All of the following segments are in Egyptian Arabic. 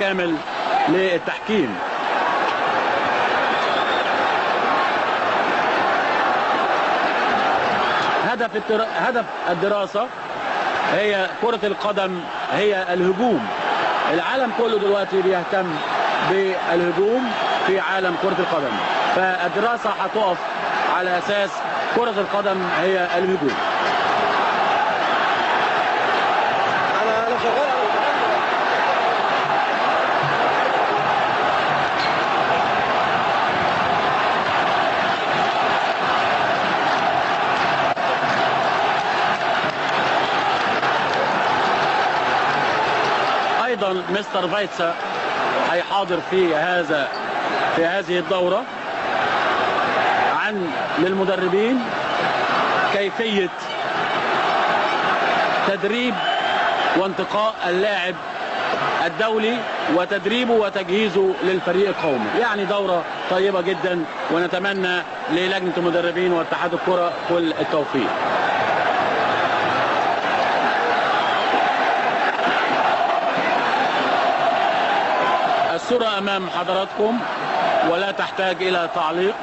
كامل للتحكيم هدف التر... هدف الدراسة هي كرة القدم هي الهجوم العالم كله دلوقتي بيهتم بالهجوم في عالم كرة القدم فالدراسة هتقف على أساس كرة القدم هي الهجوم انا انا شغال ايضا مستر فايتسا هيحاضر في هذا في هذه الدوره عن للمدربين كيفيه تدريب وانتقاء اللاعب الدولي وتدريبه وتجهيزه للفريق القومي يعني دورة طيبة جدا ونتمنى للجنة المدربين واتحاد الكرة كل التوفيق الصورة أمام حضراتكم ولا تحتاج إلى تعليق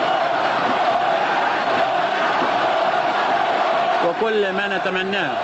وكل ما نتمناه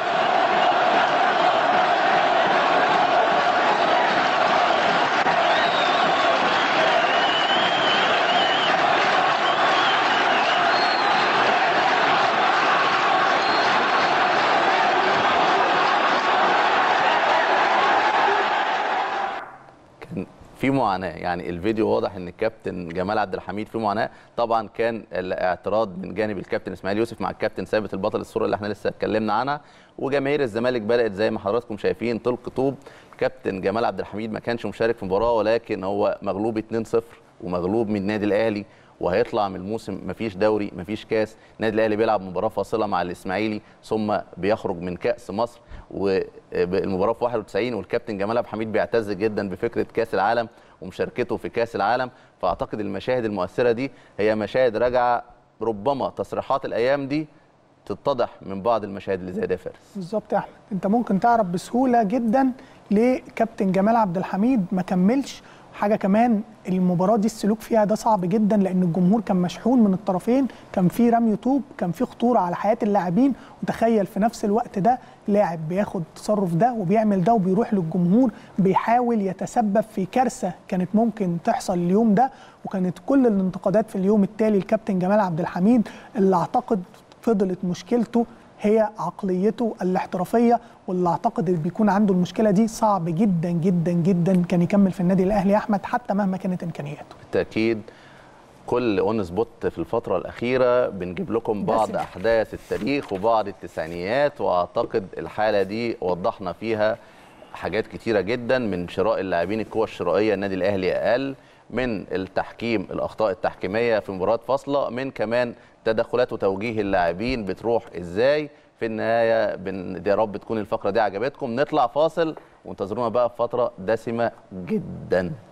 كان في معاناه يعني الفيديو واضح ان الكابتن جمال عبد الحميد في معاناه طبعا كان الاعتراض من جانب الكابتن اسماعيل يوسف مع الكابتن ثابت البطل الصوره اللي احنا لسه اتكلمنا عنها وجماهير الزمالك بدات زي ما حضراتكم شايفين تلقي طوب كابتن جمال عبد الحميد ما كانش مشارك في المباراه ولكن هو مغلوب 2-0 ومغلوب من النادي الاهلي وهيطلع من الموسم مفيش دوري مفيش كاس النادي الاهلي بيلعب مباراه فاصله مع الاسماعيلي ثم بيخرج من كاس مصر والمباراه في 91 والكابتن جمال عبد الحميد بيعتز جدا بفكره كاس العالم ومشاركته في كاس العالم فاعتقد المشاهد المؤثره دي هي مشاهد راجعه ربما تصريحات الايام دي تتضح من بعض المشاهد اللي زي ده يا فارس بالظبط يا احمد انت ممكن تعرف بسهوله جدا ليه كابتن جمال عبد الحميد ما كملش حاجه كمان المباراه دي السلوك فيها ده صعب جدا لان الجمهور كان مشحون من الطرفين كان في رمي طوب كان في خطوره على حياه اللاعبين وتخيل في نفس الوقت ده لاعب بياخد التصرف ده وبيعمل ده وبيروح للجمهور بيحاول يتسبب في كارثه كانت ممكن تحصل اليوم ده وكانت كل الانتقادات في اليوم التالي الكابتن جمال عبد الحميد اللي اعتقد فضلت مشكلته هي عقليته الاحترافيه واللي اعتقد اللي بيكون عنده المشكله دي صعب جدا جدا جدا كان يكمل في النادي الاهلي يا احمد حتى مهما كانت امكانياته بالتاكيد كل اون سبوت في الفتره الاخيره بنجيب لكم بعض بس- احداث التاريخ وبعض التسعينيات واعتقد الحاله دي وضحنا فيها حاجات كتيره جدا من شراء اللاعبين القوى الشرائيه النادي الاهلي اقل من التحكيم الاخطاء التحكيميه في مباراه فاصله من كمان تدخلات وتوجيه اللاعبين بتروح ازاي في النهايه بن... يا رب تكون الفقره دي عجبتكم نطلع فاصل وانتظرونا بقى في فتره دسمه جدا